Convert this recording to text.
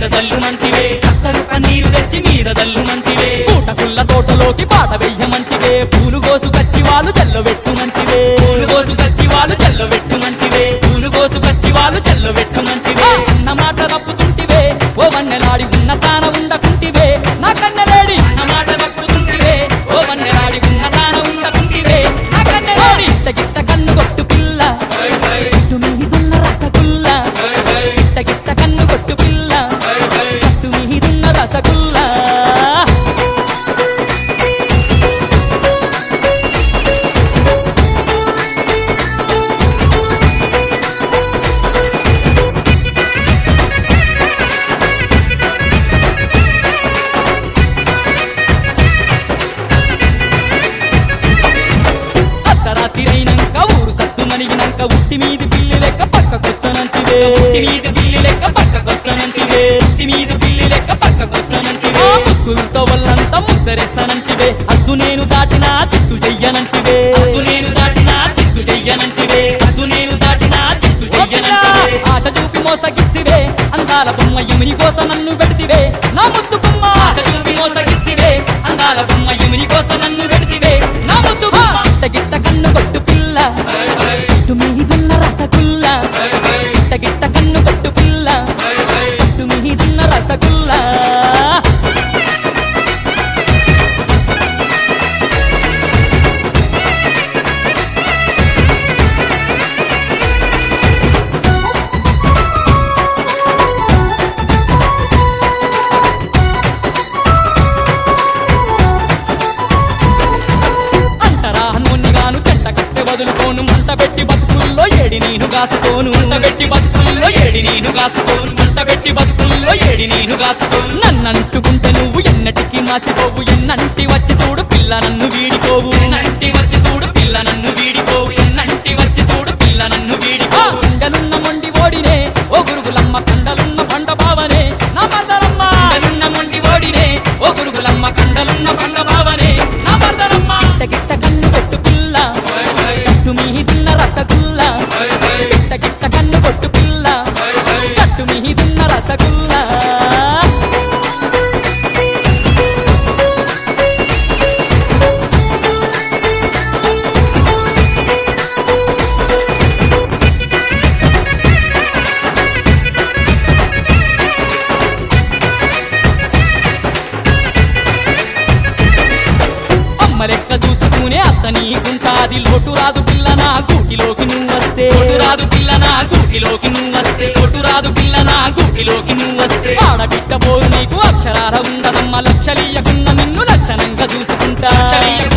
జల్లుమంటివే కత్తరు పన్నీరు తెచ్చి మీద జల్లుమంటివే పూటకుల్ల తోటలోకి పాట వెయ్యమంటివే పూలు కోసు కచ్చి వాళ్ళు జల్లబెట్టుమంటివే పూలు కోసు కచ్చి వాళ్ళు జల్లబెట్టుమంటివే పూలు కోసు కచ్చి వాళ్ళు జల్లబెట్టుమంటివే అన్న మాట తప్పుతుంటివే ఓ వన్నెలాడి ఉన్న తాన ఉండకుంటివే నా కన్నెలాడి అన్న మాట తప్పుతుంటివే ఓ వన్నెలాడి ఉన్న తాన ఉండకుంటివే నా కన్నెలాడి గిట్ట గిట్ట కన్ను కొట్టు పిల్ల ఇటు మీదున్న రసగుల్ల గిట్ట గిట్ట కన్ను కొట్టు పిల్ల ఇటు మీదున్న రసగుల్ల అర్ధరాత్రిరైనంక ఊరు సత్తు మనిగినంక ఉట్టి మీది పిల్లి లెక్క పక్క కొత్తనంటివే ఉట్టి మీది పిల్లి లెక్క పక్క కొత్తనంటివే ఉట్టి మీది పిల్లి లెక్క పక్క కొత్తనంటివే ముక్కులతో వల్లంతా ముద్దరేస్తానంటివే అద్దు నేను దాటినా చిత్తు చెయ్యనంటివే అద్దు నేను దాటినా చిత్తు చెయ్యనంటివే అద్దు నేను దాటినా చిత్తు చెయ్యనంటివే ఆశ చూపి మోసగిస్తివే అందాల బొమ్మ ఎమిని కోసం నన్ను పెడితివే నా ముద్దు బొమ్మ ఆశ చూపి మోసగిస్తివే అందాల బొమ్మ ఎమిని కోసం నన్ను పెడితివే నా ముద్దు బొమ్మ గిట్ట గిట్ట కన్ను కొట్టు పిల్ల ఇటు మీదున్న రసగుల్ల గిట్ట గిట్ట కన్ను కొట్టు పిల్ల ఇటు మీదున్న రసగుల్ల అంటరా హనుమన్నిగాను చెంట కట్టె వదులుకోను మంట పెట్టి బతుకుల్లో ఏడి నేను కాసుకోను మంట పెట్టి బతుకుల్లో ఏడి నేను కాసుకోను మంట పెట్టి బతుకుల్లో ఏడి నేను కాసుకోను నన్నంటుకుంటే నువ్వు ఎన్నటికి మాసిపోవు ఎన్నంటి వచ్చి చూడు పిల్ల నన్ను వీడిపోవు ఎన్నంటి వచ్చి చూడు పిల్ల నన్ను వీడిపోవు ఎన్నంటి వచ్చి చూడు పిల్ల నన్ను వీడిపోవు కండలున్న మొండి ఓడినే ఓ గురుగులమ్మ కండలున్న పండ బావనే నా మర్దలమ్మ కండలున్న మొండి ఓడినే ఓ గురుగులమ్మ కండలున్న పండ బావనే నా మర్దలమ్మ గిట్ట గిట్ట కన్ను కొట్టు పిల్ల కట్టు మీదున్న రసగుల్ల గిట్ట గిట్ట కన్ను కొట్టు పిల్ల కట్టు మీదున్న రసగుల్ల అమ్మ లెక్క చూసుకునే అత్తని గుంటాది లోటు రాదు పిల్ల నా గూటిలోకి నువ్వు వస్తే లోటు రాదు పిల్ల నా గూటిలోకి నువ్వు వస్తే లోటు రాదు పిల్ల నా గూటిలోకి నువ్వు వస్తే ఆడబిడ్డ పోరు నీకు అక్షరాల ఉండదమ్మ లక్షలీయకున్న నిన్ను లక్షణంగా చూసుకుంటా